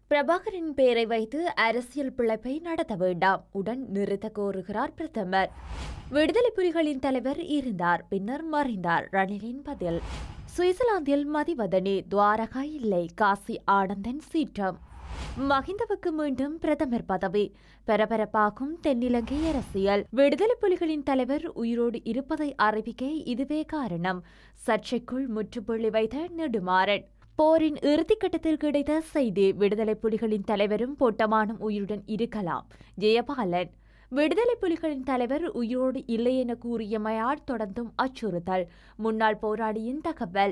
பிரபாகரின் பெயரை வைத்து அரசியல் பிழைப்பை நடத்த வேண்டாம் உடன் நிறுத்த கோருகிறார் பிரதமர் விடுதலை புலிகளின் தலைவர் இருந்தார் பின்னர் மறைந்தார் ரணிலின் பதில் சுவிட்சர்லாந்தில் மதிவதனி துவாரகா இல்லை காசி ஆனந்தன் சீற்றம் மஹிந்தவுக்கு மீண்டும் பிரதமர் பதவி பரபரப்பாகும் தென்னிலங்கை அரசியல் விடுதலை புலிகளின் தலைவர் உயிரோடு இருப்பதை அறிவிக்க இதுவே காரணம் சர்ச்சைக்குள் முற்றுப்புள்ளி வைத்த நெடுமாறன் போரின் இறுதிக்கட்டத்தில் கிடைத்த செய்தி விடுதலை புலிகளின் தலைவரும் பொட்டமானும் உயிருடன் இருக்கலாம் ஜெயபாலன் விடுதலை புலிகளின் தலைவர் உயிரோடு இல்லை என கூறியமையால் தொடர்ந்தும் அச்சுறுத்தல் முன்னாள் போராளியின் தகவல்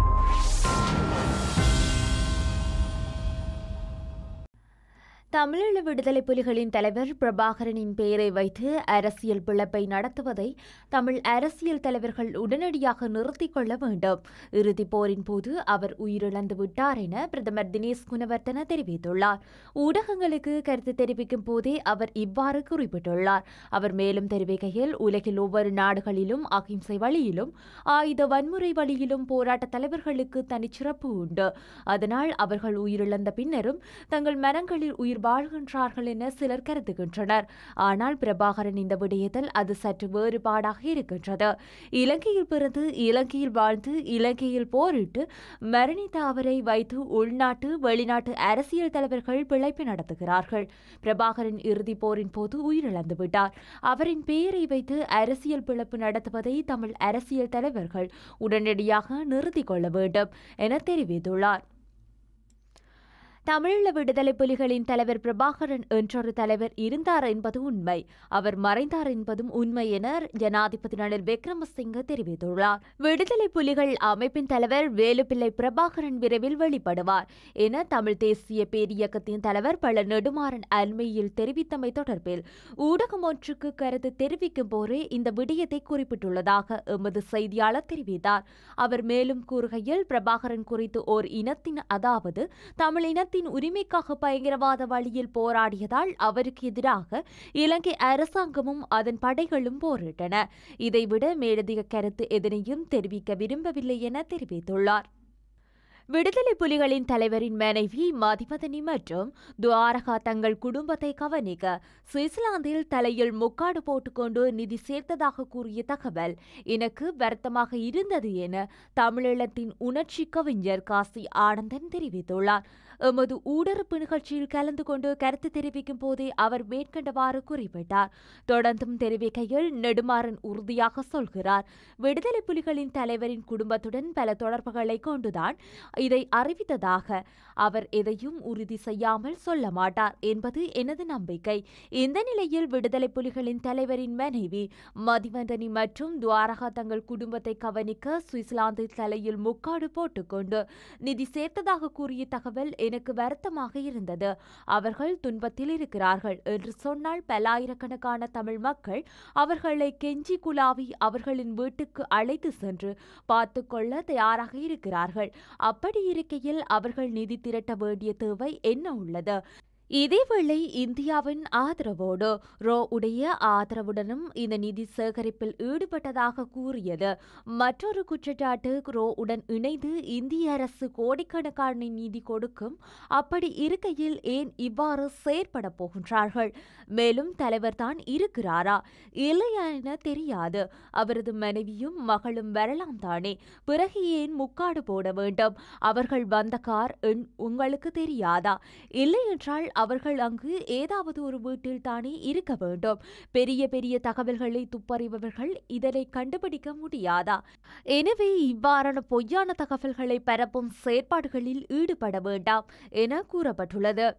தமிழீழ விடுதலை புலிகளின் தலைவர் பிரபாகரனின் பெயரை வைத்து அரசியல் பிளப்பை நடத்துவதை தமிழ் அரசியல் தலைவர்கள் உடனடியாக நிறுத்திக் கொள்ள வேண்டும் இறுதிப் போரின் போது அவர் உயிரிழந்து விட்டார் என பிரதமர் தினேஷ் குணவர்த்தன தெரிவித்துள்ளார் ஊடகங்களுக்கு கருத்து தெரிவிக்கும் போதே அவர் இவ்வாறு குறிப்பிட்டுள்ளார் அவர் மேலும் தெரிவிக்கையில் உலகில் ஒவ்வொரு நாடுகளிலும் அகிம்சை வழியிலும் ஆயுத வன்முறை வழியிலும் போராட்ட தலைவர்களுக்கு தனிச்சிறப்பு உண்டு அதனால் அவர்கள் உயிரிழந்த பின்னரும் தங்கள் மனங்களில் உயிர் வாழ்கின்றார்கள் என சிலர் கருதுகின்றனர் ஆனால் பிரபாகரன் இந்த விடயத்தில் அது சற்று வேறுபாடாக இருக்கின்றது இலங்கையில் பிறந்து இலங்கையில் வாழ்ந்து இலங்கையில் போரிட்டு மரணித்த அவரை வைத்து உள்நாட்டு வெளிநாட்டு அரசியல் தலைவர்கள் பிழைப்பு நடத்துகிறார்கள் பிரபாகரன் இறுதிப் போரின் போது உயிரிழந்து விட்டார் அவரின் பெயரை வைத்து அரசியல் பிளப்பு நடத்துவதை தமிழ் அரசியல் தலைவர்கள் உடனடியாக நிறுத்திக் கொள்ள வேண்டும் என தெரிவித்துள்ளார் தமிழீழ விடுதலை புலிகளின் தலைவர் பிரபாகரன் என்றொரு தலைவர் இருந்தார் என்பது உண்மை அவர் மறைந்தார் என்பதும் உண்மை என ஜனாதிபதி ரணில் விக்ரமசிங்க தெரிவித்துள்ளார் விடுதலை புலிகள் அமைப்பின் தலைவர் வேலுப்பிள்ளை பிரபாகரன் விரைவில் வெளிப்படுவார் என தமிழ் தேசிய பேரியக்கத்தின் தலைவர் பல நெடுமாறன் அண்மையில் தெரிவித்தமை தொடர்பில் ஊடகம் ஒன்றுக்கு கருத்து தெரிவிக்கும் போதே இந்த விடயத்தை குறிப்பிட்டுள்ளதாக எமது செய்தியாளர் தெரிவித்தார் அவர் மேலும் கூறுகையில் பிரபாகரன் குறித்து ஓர் இனத்தின் அதாவது தமிழ் இனத்தின் இனத்தின் உரிமைக்காக பயங்கரவாத வழியில் போராடியதால் அவருக்கு எதிராக இலங்கை அரசாங்கமும் அதன் படைகளும் போரிட்டன இதைவிட மேலதிக கருத்து எதனையும் தெரிவிக்க விரும்பவில்லை என தெரிவித்துள்ளார் விடுதலை புலிகளின் தலைவரின் மனைவி மதிவதனி மற்றும் துவாரகா தங்கள் குடும்பத்தை கவனிக்க சுவிட்சர்லாந்தில் தலையில் முக்காடு போட்டுக்கொண்டு நிதி சேர்த்ததாக கூறிய தகவல் எனக்கு வருத்தமாக இருந்தது என தமிழீழத்தின் உணர்ச்சி கவிஞர் காசி ஆனந்தன் தெரிவித்துள்ளார் எமது ஊடறுப்பு நிகழ்ச்சியில் கலந்து கொண்டு கருத்து தெரிவிக்கும் போதே அவர் மேற்கண்டவாறு குறிப்பிட்டார் தொடர்ந்தும் தெரிவிக்கையில் நெடுமாறன் உறுதியாக சொல்கிறார் விடுதலை புலிகளின் தலைவரின் குடும்பத்துடன் பல தொடர்புகளை கொண்டுதான் இதை அறிவித்ததாக அவர் எதையும் உறுதி செய்யாமல் சொல்ல மாட்டார் என்பது எனது நம்பிக்கை இந்த நிலையில் விடுதலை புலிகளின் தலைவரின் மனைவி மதிவந்தனி மற்றும் துவாரகா தங்கள் குடும்பத்தை கவனிக்க சுவிட்சர்லாந்தில் தலையில் முக்காடு போட்டுக்கொண்டு நிதி சேர்த்ததாக கூறிய தகவல் எனக்கு வருத்தமாக இருந்தது அவர்கள் துன்பத்தில் இருக்கிறார்கள் என்று சொன்னால் பல்லாயிரக்கணக்கான தமிழ் மக்கள் அவர்களை கெஞ்சி குலாவி அவர்களின் வீட்டுக்கு அழைத்து சென்று பார்த்து கொள்ள தயாராக இருக்கிறார்கள் அப்படி இருக்கையில் அவர்கள் நிதி திரட்ட வேண்டிய தேவை என்ன உள்ளது இதேவேளை இந்தியாவின் ஆதரவோடு ரோ உடைய ஆதரவுடனும் இந்த நிதி சேகரிப்பில் ஈடுபட்டதாக கூறியது மற்றொரு குற்றச்சாட்டு ரோ உடன் இணைந்து இந்திய அரசு கோடிக்கணக்கான நிதி கொடுக்கும் அப்படி இருக்கையில் ஏன் இவ்வாறு செயற்பட போகின்றார்கள் மேலும் தலைவர் தான் இருக்கிறாரா இல்லையா என தெரியாது அவரது மனைவியும் மகளும் வரலாம் தானே பிறகு ஏன் முக்காடு போட வேண்டும் அவர்கள் வந்த கார் எண் உங்களுக்கு தெரியாதா இல்லை என்றால் அவர்கள் அங்கு ஏதாவது ஒரு வீட்டில் தானே இருக்க வேண்டும் பெரிய பெரிய தகவல்களை துப்பறிபவர்கள் இதனை கண்டுபிடிக்க முடியாதா எனவே இவ்வாறான பொய்யான தகவல்களை பரப்பும் செயற்பாடுகளில் ஈடுபட வேண்டாம் என கூறப்பட்டுள்ளது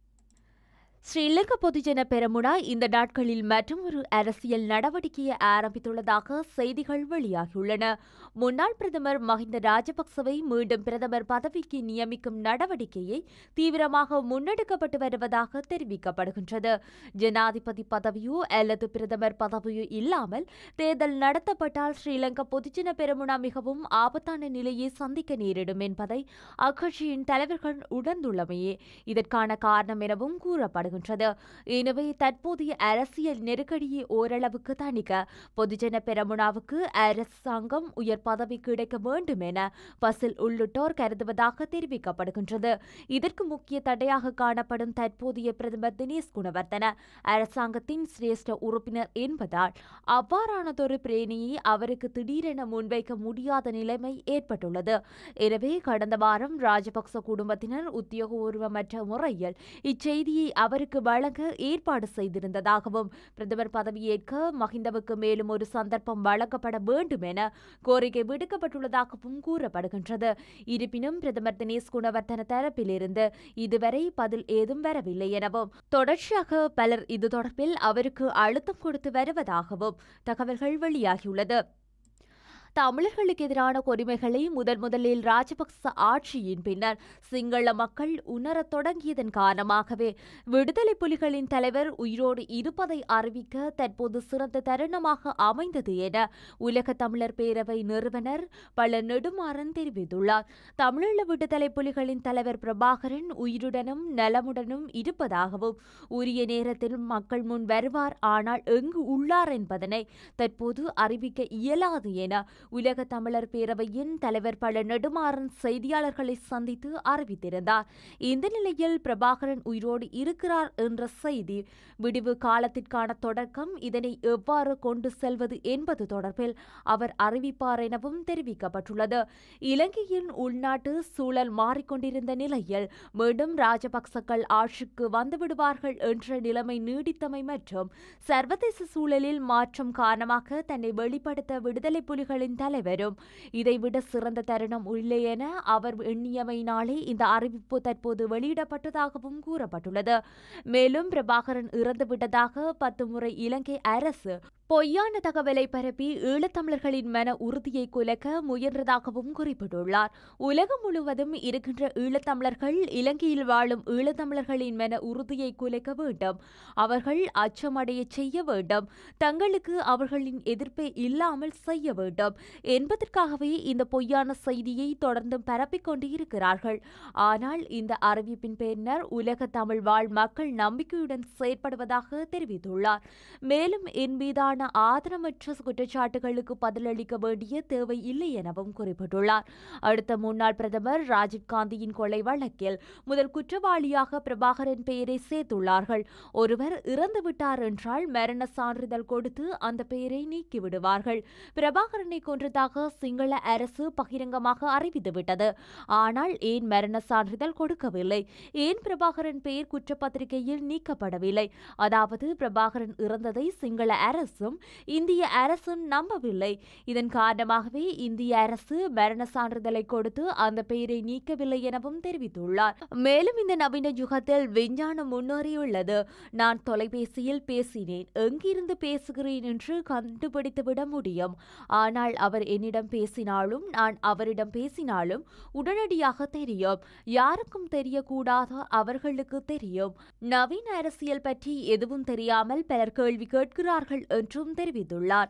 ஸ்ரீலங்கா பொதுஜன பெரமுனா இந்த நாட்களில் மற்றொரு அரசியல் நடவடிக்கையை ஆரம்பித்துள்ளதாக செய்திகள் வெளியாகியுள்ளன முன்னாள் பிரதமர் மஹிந்த ராஜபக்சவை மீண்டும் பிரதமர் பதவிக்கு நியமிக்கும் நடவடிக்கையை தீவிரமாக முன்னெடுக்கப்பட்டு வருவதாக தெரிவிக்கப்படுகின்றது ஜனாதிபதி பதவியோ அல்லது பிரதமர் பதவியோ இல்லாமல் தேர்தல் நடத்தப்பட்டால் ஸ்ரீலங்கா பொதுஜன பெரமுனா மிகவும் ஆபத்தான நிலையை சந்திக்க நேரிடும் என்பதை அக்கட்சியின் தலைவர்கள் உணர்ந்துள்ளமையே இதற்கான காரணம் எனவும் கூறப்படுகிறது தெரிவிக்கப்படுகின்றது எனவே தற்போதைய அரசியல் நெருக்கடியை ஓரளவுக்கு தணிக்க பொதுஜன பெரமுனாவுக்கு அரசாங்கம் உயர் பதவி கிடைக்க வேண்டும் என பசில் உள்ளிட்டோர் கருதுவதாக தெரிவிக்கப்படுகின்றது இதற்கு முக்கிய தடையாக காணப்படும் தற்போதைய பிரதமர் தினேஷ் குணவர்த்தன அரசாங்கத்தின் சிரேஷ்ட உறுப்பினர் என்பதால் அவ்வாறானதொரு பிரேணியை அவருக்கு திடீரென முன்வைக்க முடியாத நிலைமை ஏற்பட்டுள்ளது எனவே கடந்த வாரம் ராஜபக்ச குடும்பத்தினர் உத்தியோகபூர்வமற்ற முறையில் இச்செய்தியை அவருக்கு வழங்க ஏற்பாடு செய்திருந்ததாகவும் பிரதமர் பதவியேற்க மஹிந்தவுக்கு மேலும் ஒரு சந்தர்ப்பம் வழங்கப்பட வேண்டும் என கோரிக்கை விடுக்கப்பட்டுள்ளதாகவும் கூறப்படுகின்றது இருப்பினும் பிரதமர் தினேஷ் குணவர்த்தன தரப்பிலிருந்து இதுவரை பதில் ஏதும் வரவில்லை எனவும் தொடர்ச்சியாக பலர் இது தொடர்பில் அவருக்கு அழுத்தம் கொடுத்து வருவதாகவும் தகவல்கள் வெளியாகியுள்ளது தமிழர்களுக்கு எதிரான கொடுமைகளை முதன் முதலில் ராஜபக்ச ஆட்சியின் பின்னர் சிங்கள மக்கள் உணரத் தொடங்கியதன் காரணமாகவே விடுதலை புலிகளின் தலைவர் உயிரோடு இருப்பதை அறிவிக்க தற்போது சிறந்த தருணமாக அமைந்தது என உலக தமிழர் பேரவை நிறுவனர் பல நெடுமாறன் தெரிவித்துள்ளார் தமிழீழ விடுதலை புலிகளின் தலைவர் பிரபாகரன் உயிருடனும் நலமுடனும் இருப்பதாகவும் உரிய நேரத்தில் மக்கள் முன் வருவார் ஆனால் எங்கு உள்ளார் என்பதனை தற்போது அறிவிக்க இயலாது என உலக தமிழர் பேரவையின் தலைவர் பல நெடுமாறன் செய்தியாளர்களை சந்தித்து அறிவித்திருந்தார் இந்த நிலையில் பிரபாகரன் உயிரோடு இருக்கிறார் என்ற செய்தி விடிவு காலத்திற்கான தொடக்கம் இதனை எவ்வாறு கொண்டு செல்வது என்பது தொடர்பில் அவர் அறிவிப்பார் எனவும் தெரிவிக்கப்பட்டுள்ளது இலங்கையின் உள்நாட்டு சூழல் மாறிக்கொண்டிருந்த நிலையில் மீண்டும் ராஜபக்சக்கள் ஆட்சிக்கு வந்துவிடுவார்கள் என்ற நிலைமை நீடித்தமை மற்றும் சர்வதேச சூழலில் மாற்றம் காரணமாக தன்னை வெளிப்படுத்த விடுதலை புலிகளின் தலைவரும் இதைவிட சிறந்த தருணம் இல்லை என அவர் எண்ணியமையினாலே இந்த அறிவிப்பு தற்போது வெளியிடப்பட்டதாகவும் கூறப்பட்டுள்ளது மேலும் பிரபாகரன் இறந்துவிட்டதாக பத்து முறை இலங்கை அரசு பொய்யான தகவலை பரப்பி ஈழத்தமிழர்களின் மன உறுதியை குலைக்க முயன்றதாகவும் குறிப்பிட்டுள்ளார் உலகம் முழுவதும் இருக்கின்ற ஈழத்தமிழர்கள் இலங்கையில் வாழும் ஈழத்தமிழர்களின் மன உறுதியை குலைக்க வேண்டும் அவர்கள் அச்சமடைய செய்ய வேண்டும் தங்களுக்கு அவர்களின் எதிர்ப்பை இல்லாமல் செய்ய வேண்டும் என்பதற்காகவே இந்த பொய்யான செய்தியை தொடர்ந்து பரப்பிக் கொண்டு இருக்கிறார்கள் ஆனால் இந்த அறிவிப்பின் பின்னர் உலக தமிழ் வாழ் மக்கள் நம்பிக்கையுடன் செயற்படுவதாக தெரிவித்துள்ளார் மேலும் என் மீதான ஆதரமற்ற குற்றச்சாட்டுகளுக்கு பதிலளிக்க வேண்டிய தேவை இல்லை எனவும் குறிப்பிட்டுள்ளார் அடுத்த முன்னாள் பிரதமர் ராஜீவ்காந்தியின் கொலை வழக்கில் முதல் குற்றவாளியாக பிரபாகரன் பெயரை சேர்த்துள்ளார்கள் ஒருவர் இறந்துவிட்டார் என்றால் மரண சான்றிதழ் கொடுத்து அந்த பெயரை நீக்கிவிடுவார்கள் பிரபாகரனை கொன்றதாக சிங்கள அரசு பகிரங்கமாக அறிவித்துவிட்டது ஆனால் ஏன் மரண சான்றிதழ் கொடுக்கவில்லை ஏன் பிரபாகரன் பெயர் குற்றப்பத்திரிகையில் நீக்கப்படவில்லை அதாவது பிரபாகரன் இறந்ததை சிங்கள அரசும் இந்திய அரசும் நம்பவில்லை இதன் காரணமாகவே இந்திய அரசு மரண சான்றிதழை கொடுத்து அந்த பெயரை நீக்கவில்லை எனவும் தெரிவித்துள்ளார் மேலும் இந்த நவீன யுகத்தில் விஞ்ஞானம் முன்னேறியுள்ளது நான் தொலைபேசியில் பேசினேன் எங்கிருந்து பேசுகிறேன் என்று கண்டுபிடித்துவிட முடியும் ஆனால் அவர் என்னிடம் பேசினாலும் நான் அவரிடம் பேசினாலும் உடனடியாக தெரியும் யாருக்கும் தெரியக்கூடாத அவர்களுக்கு தெரியும் நவீன அரசியல் பற்றி எதுவும் தெரியாமல் பலர் கேள்வி கேட்கிறார்கள் என்றும் தெரிவித்துள்ளார்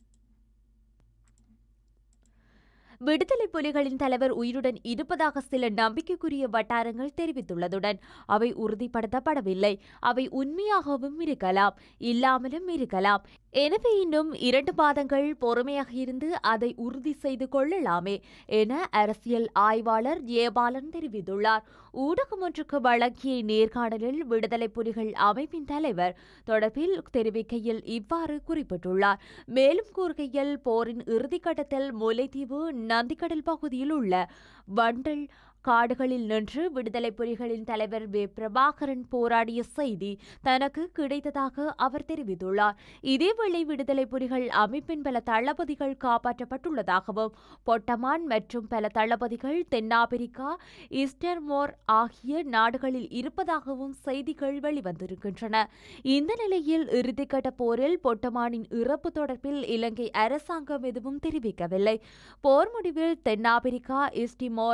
விடுதலை புலிகளின் தலைவர் உயிருடன் இருப்பதாக சில நம்பிக்கைக்குரிய வட்டாரங்கள் தெரிவித்துள்ளதுடன் அவை உறுதிப்படுத்தப்படவில்லை அவை உண்மையாகவும் இருக்கலாம் இல்லாமலும் இருக்கலாம் எனவே இன்னும் இரண்டு மாதங்கள் பொறுமையாக இருந்து அதை உறுதி செய்து கொள்ளலாமே என அரசியல் ஆய்வாளர் ஜெயபாலன் தெரிவித்துள்ளார் ஊடகம் ஒன்றுக்கு வழங்கிய நேர்காணலில் விடுதலை புலிகள் அமைப்பின் தலைவர் தொடர்பில் தெரிவிக்கையில் இவ்வாறு குறிப்பிட்டுள்ளார் மேலும் கூறுகையில் போரின் இறுதிக்கட்டத்தில் முல்லைத்தீவு நந்திக்கடல் பகுதியில் உள்ள வண்டல் காடுகளில் நின்று விடுதலை புலிகளின் தலைவர் வே பிரபாகரன் போராடிய செய்தி தனக்கு கிடைத்ததாக அவர் தெரிவித்துள்ளார் இதேவேளை விடுதலை புலிகள் அமைப்பின் பல தளபதிகள் காப்பாற்றப்பட்டுள்ளதாகவும் பொட்டமான் மற்றும் பல தளபதிகள் தென்னாப்பிரிக்கா ஈஸ்டர்மோர் ஆகிய நாடுகளில் இருப்பதாகவும் செய்திகள் வெளிவந்திருக்கின்றன இந்த நிலையில் இறுதிக்கட்ட போரில் பொட்டமானின் இறப்பு தொடர்பில் இலங்கை அரசாங்கம் எதுவும் தெரிவிக்கவில்லை போர் முடிவில் தென்னாப்பிரிக்கா ஈஸ்டிமோர்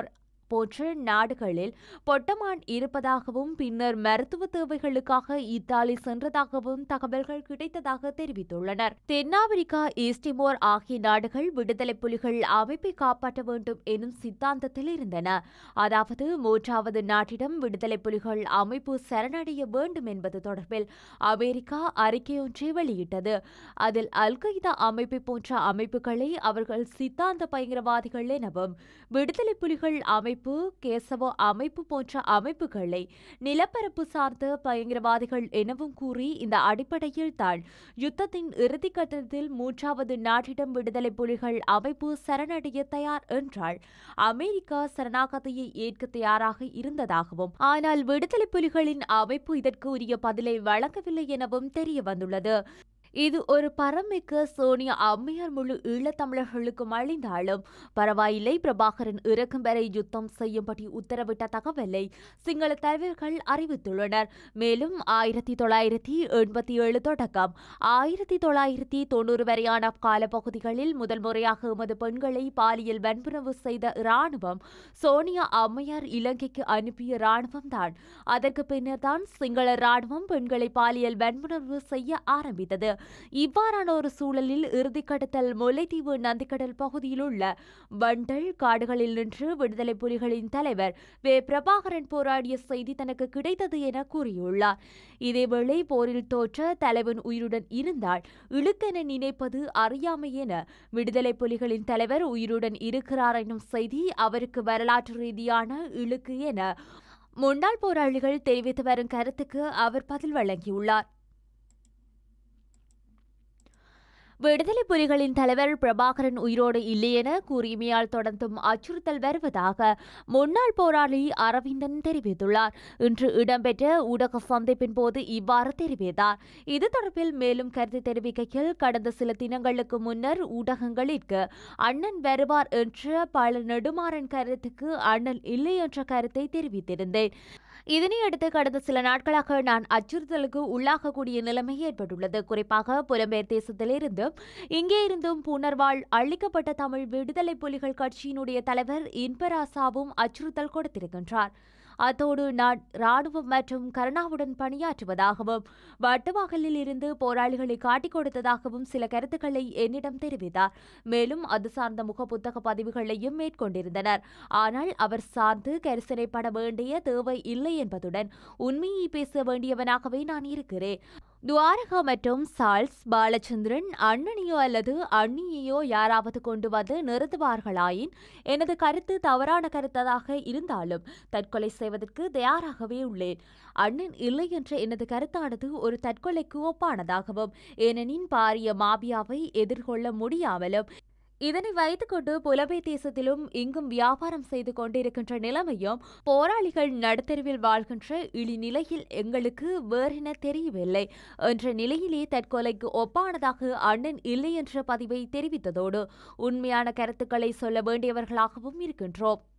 போன்ற நாடுகளில் பொட்டமான் இருப்பதாகவும் பின்னர் மருத்துவ தேவைகளுக்காக இத்தாலி சென்றதாகவும் தகவல்கள் கிடைத்ததாக தெரிவித்துள்ளனர் தென்னாப்பிரிக்கா ஈஸ்டிமோர் ஆகிய நாடுகள் விடுதலை புலிகள் அமைப்பை காப்பாற்ற வேண்டும் எனும் சித்தாந்தத்தில் இருந்தன அதாவது மூன்றாவது நாட்டிடம் விடுதலை புலிகள் அமைப்பு சரணடைய வேண்டும் என்பது தொடர்பில் அமெரிக்கா அறிக்கையொன்றை வெளியிட்டது அதில் அல் கொய்தா அமைப்பை போன்ற அமைப்புகளை அவர்கள் சித்தாந்த பயங்கரவாதிகள் எனவும் விடுதலை புலிகள் அமைப்பு கேசவோ அமைப்பு போன்ற அமைப்புகளை நிலப்பரப்பு சார்ந்த பயங்கரவாதிகள் எனவும் கூறி இந்த அடிப்படையில் தான் யுத்தத்தின் இறுதிக்கட்டத்தில் மூன்றாவது நாட்டிடம் விடுதலை புலிகள் அமைப்பு சரணடைய தயார் என்றால் அமெரிக்கா சரணாகதியை ஏற்க தயாராக இருந்ததாகவும் ஆனால் விடுதலை புலிகளின் அமைப்பு இதற்கு உரிய பதிலை வழங்கவில்லை எனவும் தெரிய வந்துள்ளது இது ஒரு பரமிக்க சோனியா அம்மையார் முழு ஈழத்தமிழர்களுக்கும் அழிந்தாலும் பரவாயில்லை பிரபாகரன் இறக்கும் வரை யுத்தம் செய்யும்படி உத்தரவிட்ட தகவலை சிங்கள தலைவர்கள் அறிவித்துள்ளனர் மேலும் ஆயிரத்தி தொள்ளாயிரத்தி எண்பத்தி ஏழு தொடக்கம் ஆயிரத்தி தொள்ளாயிரத்தி தொண்ணூறு வரையான காலப்பகுதிகளில் முதல் முறையாக எமது பெண்களை பாலியல் வன்புணர்வு செய்த இராணுவம் சோனியா அம்மையார் இலங்கைக்கு அனுப்பிய இராணுவம் தான் அதற்கு பின்னர் தான் சிங்கள இராணுவம் பெண்களை பாலியல் வன்புணர்வு செய்ய ஆரம்பித்தது இவ்வாறான ஒரு சூழலில் இறுதிக்கடத்தல் முல்லைத்தீவு நந்திக்கடல் பகுதியில் உள்ள வண்டல் காடுகளில் நின்று விடுதலை புலிகளின் தலைவர் வே பிரபாகரன் போராடிய செய்தி தனக்கு கிடைத்தது என கூறியுள்ளார் இதேவேளை போரில் தோற்ற தலைவன் உயிருடன் இருந்தால் இழுக்கென நினைப்பது அறியாமை என விடுதலை புலிகளின் தலைவர் உயிருடன் இருக்கிறார் எனும் செய்தி அவருக்கு வரலாற்று ரீதியான இழுக்கு என முன்னாள் போராளிகள் தெரிவித்து வரும் கருத்துக்கு அவர் பதில் வழங்கியுள்ளார் விடுதலை புலிகளின் தலைவர் பிரபாகரன் உயிரோடு இல்லை என கூறியமையால் தொடர்ந்தும் அச்சுறுத்தல் வருவதாக முன்னாள் போராளி அரவிந்தன் தெரிவித்துள்ளார் இன்று இடம்பெற்ற ஊடக சந்திப்பின் போது இவ்வாறு தெரிவித்தார் இது தொடர்பில் மேலும் கருத்து தெரிவிக்கையில் கடந்த சில தினங்களுக்கு முன்னர் ஊடகங்களிற்கு அண்ணன் வருவார் என்ற பல நெடுமாறன் கருத்துக்கு அண்ணன் இல்லை என்ற கருத்தை தெரிவித்திருந்தேன் இதனையடுத்து கடந்த சில நாட்களாக நான் அச்சுறுத்தலுக்கு உள்ளாகக்கூடிய நிலைமை ஏற்பட்டுள்ளது குறிப்பாக புலம்பெயர் தேசத்திலிருந்தும் இங்கே இருந்தும் புனர்வாழ் அளிக்கப்பட்ட தமிழ் விடுதலை புலிகள் கட்சியினுடைய தலைவர் இன்பராசாவும் அச்சுறுத்தல் கொடுத்திருக்கின்றார் அத்தோடு நான் ராணுவம் மற்றும் கருணாவுடன் பணியாற்றுவதாகவும் வட்டுவாகலில் இருந்து போராளிகளை காட்டிக் கொடுத்ததாகவும் சில கருத்துக்களை என்னிடம் தெரிவித்தார் மேலும் அது சார்ந்த முக புத்தக பதிவுகளையும் மேற்கொண்டிருந்தனர் ஆனால் அவர் சார்ந்து கரிசனைப்பட வேண்டிய தேவை இல்லை என்பதுடன் உண்மையை பேச வேண்டியவனாகவே நான் இருக்கிறேன் துவாரகா மற்றும் சால்ஸ் பாலச்சந்திரன் அண்ணனையோ அல்லது அண்ணியையோ யாராவது கொண்டு வந்து நிறுத்துவார்களாயின் எனது கருத்து தவறான கருத்ததாக இருந்தாலும் தற்கொலை செய்வதற்கு தயாராகவே உள்ளேன் அண்ணன் இல்லை என்ற எனது கருத்தானது ஒரு தற்கொலைக்கு ஒப்பானதாகவும் ஏனெனின் பாரிய மாபியாவை எதிர்கொள்ள முடியாமலும் இதனை வைத்துக்கொண்டு புலம்பெயர் தேசத்திலும் இங்கும் வியாபாரம் செய்து கொண்டிருக்கின்ற நிலைமையும் போராளிகள் நடுத்தெருவில் வாழ்கின்ற இழிநிலையில் எங்களுக்கு வேறென தெரியவில்லை என்ற நிலையிலே தற்கொலைக்கு ஒப்பானதாக அண்ணன் இல்லை என்ற பதிவை தெரிவித்ததோடு உண்மையான கருத்துக்களை சொல்ல வேண்டியவர்களாகவும் இருக்கின்றோம்